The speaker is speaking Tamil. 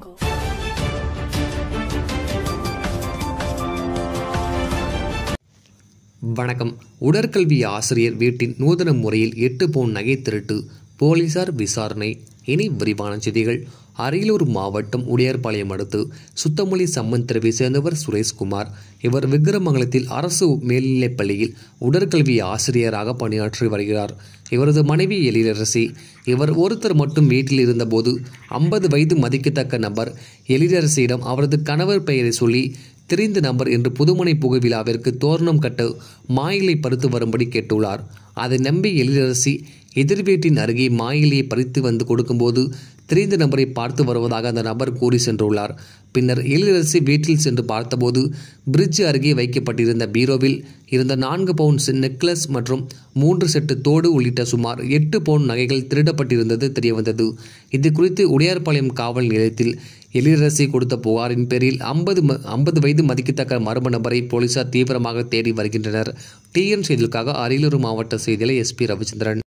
jungle. வணக்கம் உடற்கல்வி ஆசிரியர் வீட்டின் நூதன முறையில் எட்டு பவுன் நகை திருட்டு போலீசார் விசாரணை இனி விரிவான செய்திகள் அரியலூர் மாவட்டம் உடையார்பாளையம் அடுத்து சுத்தமொழி சம்மன் தெருவை சேர்ந்தவர் சுரேஷ்குமார் இவர் விக்கிரமங்கலத்தில் அரசு மேல்நிலைப் பள்ளியில் உடற்கல்வி ஆசிரியராக பணியாற்றி வருகிறார் இவரது மனைவி எழிலரசி இவர் ஒருத்தர் மட்டும் வீட்டில் இருந்தபோது ஐம்பது வயது மதிக்கத்தக்க நபர் எழிலரசியிடம் அவரது கணவர் பெயரை சொல்லி தெரிந்த நபர் என்று புதுமனை புகை விழாவிற்கு தோரணம் கட்ட மாயிலை பறித்து வரும்படி கேட்டுள்ளார் அதை நம்பி எழிலரசி எதிர் வீட்டின் அருகே மாயிலையை பறித்து வந்து கொடுக்கும்போது தெரிந்த நபரை பார்த்து வருவதாக அந்த நபர் கூறி சென்றுள்ளார் பின்னர் எழிலரசி வீட்டில் சென்று பார்த்தபோது பிரிட்ஜ் அருகே வைக்கப்பட்டிருந்த பீரோவில் இருந்த நான்கு பவுன் நெக்லஸ் மற்றும் மூன்று செட்டு தோடு உள்ளிட்ட சுமார் எட்டு பவுன் நகைகள் திருடப்பட்டிருந்தது தெரியவந்தது இது குறித்து உடையார்பாளையம் காவல் நிலையத்தில் எழிலரசி கொடுத்த புகாரின் பேரில் ஐம்பது ஐம்பது வயது மதிக்கத்தக்க மர்ம நபரை போலீசார் தீவிரமாக தேடி வருகின்றனர் டிஎன் செய்திகளுக்காக அரியலூர் மாவட்ட செய்தியாளர் எஸ்பி ரவிச்சந்திரன்